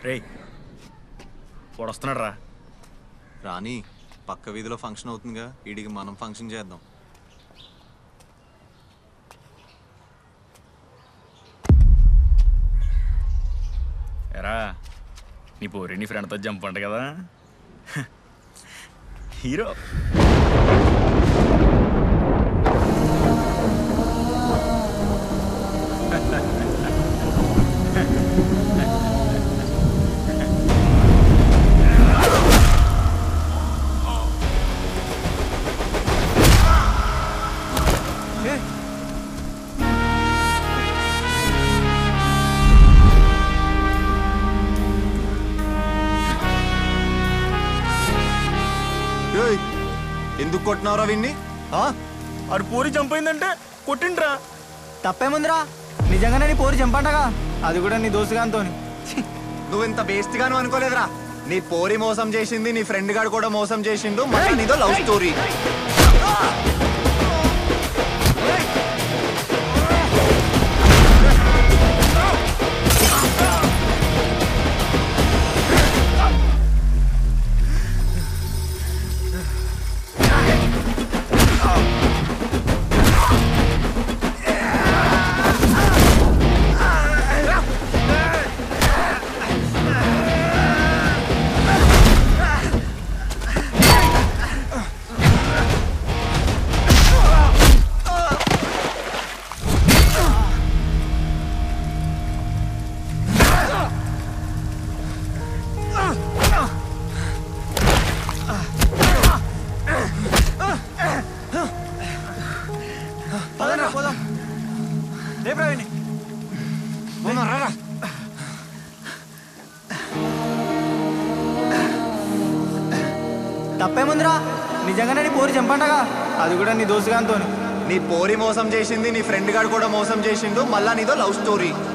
రేయ్ వాడు వస్తున్నాడు రా రాని పక్క వీధిలో ఫంక్షన్ అవుతుందిగా వీడికి మనం ఫంక్షన్ చేద్దాం ఎరా నీ పోరి నీ ఫ్రెండ్తో జంప్ అంట కదా హీరో ఏయ్, ఎందుకు కొట్టినవరా విన్ని ఆడు పోరి జంప్ అయిందంటే కొట్టిండ్రా తప్పేముందిరా నిజంగానే నీ పోరు చంపంటగా అది కూడా నీ దోస్తుగానితో నువ్వు ఇంత బేస్ట్ గాను అనుకోలేదురా నీ పోరి మోసం చేసింది నీ ఫ్రెండ్ గాడు కూడా మోసం చేసిండు మళ్ళీ నీదో లవ్ స్టోరీ పదండ్రా, పోదాం రేపు విని తప్పేముందిరా నిజంగానే నీ పోరు చంపంటగా అది కూడా నీ దోస్తుగానితో నీ పోరి మోసం చేసింది నీ ఫ్రెండ్ గాడు కూడా మోసం చేసిండు మళ్ళా నీదో లవ్ స్టోరీ